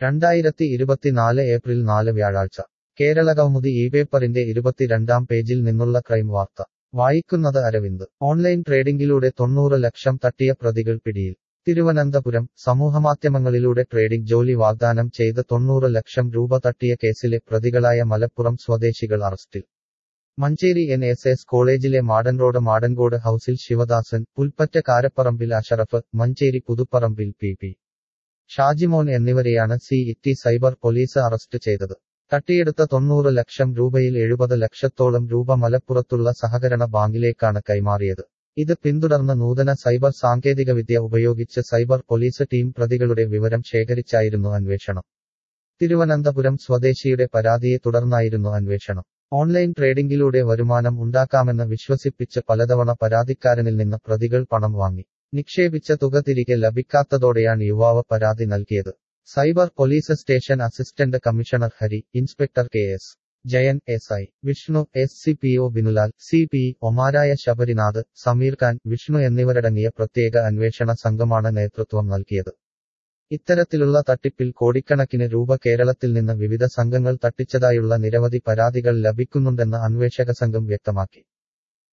രണ്ടായിരത്തി ഇരുപത്തിനാല് ഏപ്രിൽ നാല് വ്യാഴാഴ്ച കേരളകൗമുദി ഈ പേപ്പറിന്റെ ഇരുപത്തിരണ്ടാം പേജിൽ നിന്നുള്ള ക്രൈം വാർത്ത വായിക്കുന്നത് അരവിന്ദ് ഓൺലൈൻ ട്രേഡിംഗിലൂടെ തൊണ്ണൂറ് ലക്ഷം തട്ടിയ പ്രതികൾ പിടിയിൽ തിരുവനന്തപുരം സമൂഹമാധ്യമങ്ങളിലൂടെ ട്രേഡിംഗ് ജോലി വാഗ്ദാനം ചെയ്ത് തൊണ്ണൂറ് ലക്ഷം രൂപ തട്ടിയ കേസിലെ പ്രതികളായ മലപ്പുറം സ്വദേശികൾ അറസ്റ്റിൽ മഞ്ചേരി എൻ എസ് എസ് കോളേജിലെ മാടൻ റോഡ് മാടൻകോട് ഹൌസിൽ ശിവദാസൻ പുൽപ്പറ്റ കാരപ്പറമ്പിൽ അഷറഫ് മഞ്ചേരി പുതുപ്പറമ്പിൽ പി പി ഷാജിമോൻ എന്നിവരെയാണ് city cyber police arrest ചെയ്തത് തട്ടിയെടുത്ത തൊണ്ണൂറ് ലക്ഷം രൂപയിൽ എഴുപത് ലക്ഷത്തോളം രൂപ മലപ്പുറത്തുള്ള സഹകരണ ബാങ്കിലേക്കാണ് കൈമാറിയത് ഇത് പിന്തുടർന്ന് നൂതന സൈബർ സാങ്കേതികവിദ്യ ഉപയോഗിച്ച് സൈബർ പോലീസ് ടീം പ്രതികളുടെ വിവരം ശേഖരിച്ചായിരുന്നു അന്വേഷണം തിരുവനന്തപുരം സ്വദേശിയുടെ പരാതിയെ തുടർന്നായിരുന്നു അന്വേഷണം ഓൺലൈൻ ട്രേഡിംഗിലൂടെ വരുമാനം ഉണ്ടാക്കാമെന്ന് വിശ്വസിപ്പിച്ച് പലതവണ പരാതിക്കാരനിൽ നിന്ന് പ്രതികൾ പണം വാങ്ങി നിക്ഷേപിച്ച തുക തിരികെ ലഭിക്കാത്തതോടെയാണ് യുവാവ് പരാതി നൽകിയത് cyber police station assistant commissioner Hari inspector K S Jayan S I Vishnu S C P O Binulal C P ഒമാരായ ശബരിനാഥ് സമീർ ഖാൻ വിഷ്ണു എന്നിവരടങ്ങിയ പ്രത്യേക അന്വേഷണ സംഘമാണ് നേതൃത്വം നൽകിയത് ഇത്തരത്തിലുള്ള തട്ടിപ്പിൽ കോടിക്കണക്കിന് രൂപ കേരളത്തിൽ നിന്ന് വിവിധ സംഘങ്ങൾ തട്ടിച്ചതായുള്ള നിരവധി പരാതികൾ ലഭിക്കുന്നുണ്ടെന്ന് അന്വേഷക സംഘം വ്യക്തമാക്കി